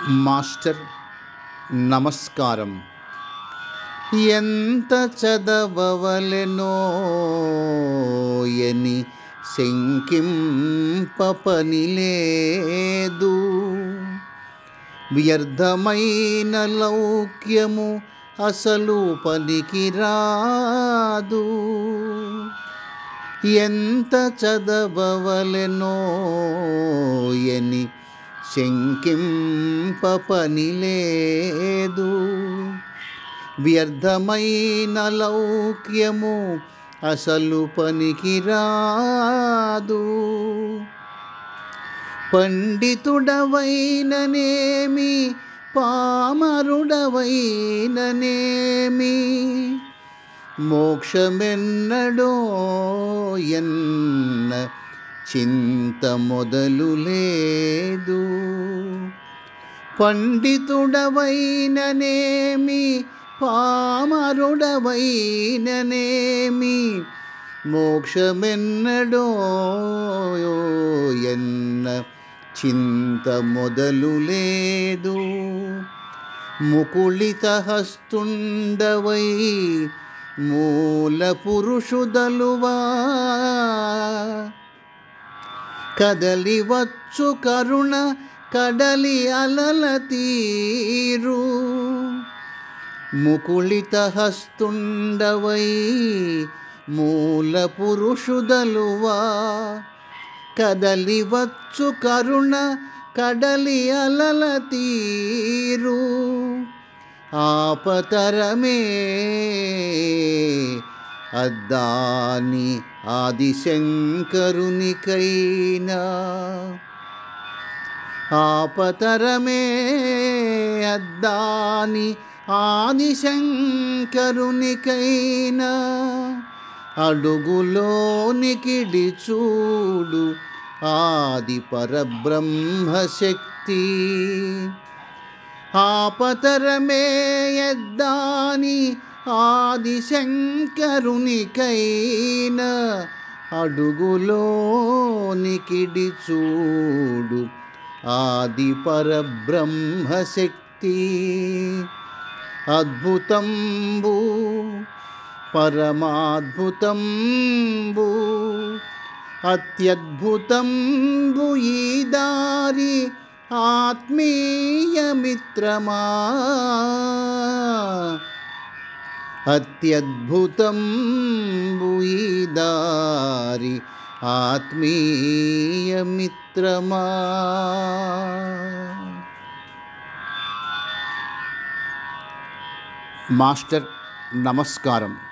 master నమస్కారం ఎంత చదవవలెనో ఎని శంకింప పని లేదు వ్యర్థమైన లౌక్యము అసలు పనికి రాదు ఎంత చదవవలెనో ఎని శంకింప పని లేదు వ్యర్థమైన లౌక్యము అసలు పనికి రాదు పండితుడవైననేమి పామరుడవైననేమి మోక్షమెన్నడో ఎన్న చింత మొదలు లేదు పండితుడవైననేమి పామరుడవైననేమి మోక్షమెన్నడో ఎన్న చింత మొదలు లేదు ముకుళిత హస్తుండవై మూల పురుషుదలువా కదలివచ్చు కరుణ కడలి అలల తీరు ముకుళిత హస్తుండవై మూల పురుషుదలువా కదలివచ్చు కరుణ కడలి అలల తీరు ఆపతరమే అద్దాని ఆదిశంకరునికైనా ఆపతరమే అద్దాని ఆదిశంకరునికైనా అడుగులోనికిడి చూడు ఆది పరబ్రహ్మశక్తి ఆపతరమే ఎద్దాని ఆదిశంకరునికైనా అడుగులోనికిడి చూడు ఆది పరబ్రహ్మశక్తి అద్భుతంబు పరమాద్భుతంబు అత్యద్భుతంబు ఈ దారి ఆత్మీయ మిత్రమా అత్యద్భుతంబు ఈ దారి ఆత్మీయ మిత్రమా మాస్టర్ నమస్కారం